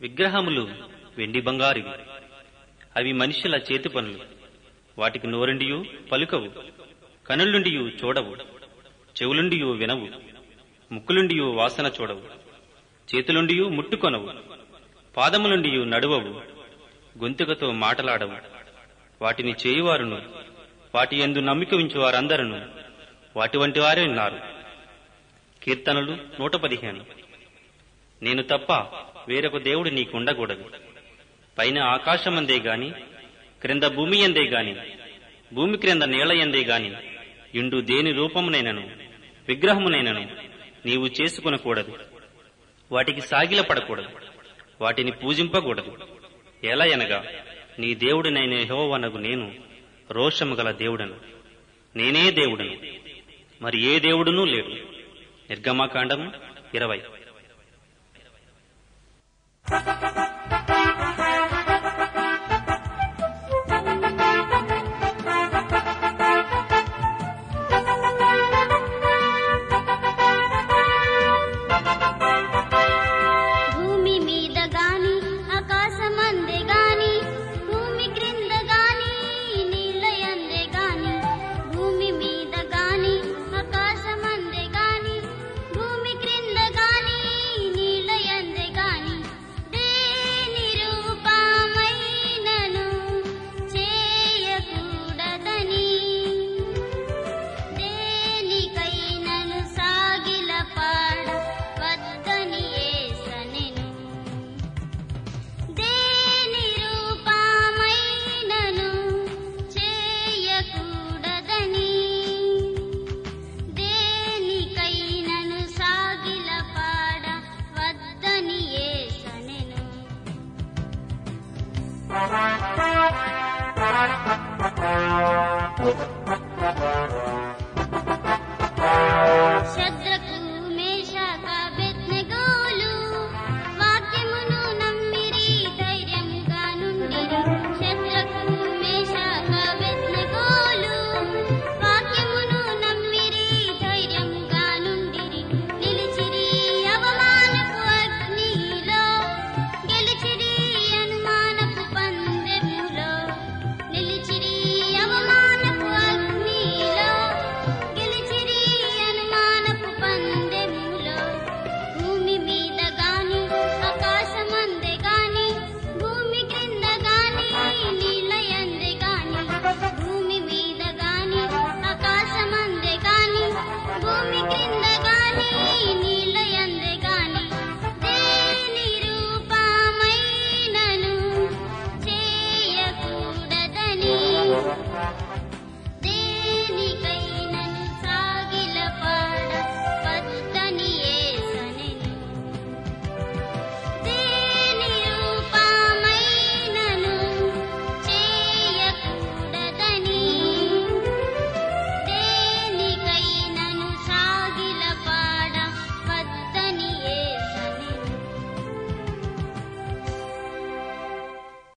విగ్రహములు వెండి బంగారివి అవి మనుషుల చేతి పనులు వాటికి నోరుండియు పలుకవు కనులుండియు చూడవు చెవులుండియు వినవు ముక్కులుండియు వాసన చూడవు చేతులుండియు ముట్టుకొనవు పాదములుండియు నడువవు గొంతుకతో మాటలాడవు వాటిని చేయువారును వాటి ఎందు నమ్మిక ఉంచు వారందరూ వాటి వంటి వారే ఉన్నారు కీర్తనలు నూట పదిహేను నేను తప్ప వేరొక దేవుడు నీకుండకూడదు పైన ఆకాశమందే గాని క్రింద భూమి ఎందే గాని భూమి క్రింద నేల ఎందే గాని ఇండు దేని రూపమునైనను విగ్రహమునైనను నీవు చేసుకునకూడదు వాటికి సాగిలపడకూడదు వాటిని పూజింపకూడదు ఎలా అనగా నీ దేవుడినైన యెహోవనగు నేను రోషము గల దేవుడను నేనే దేవుడను మరి ఏ దేవుడునూ లేడు నిర్గమాకాండము ఇరవై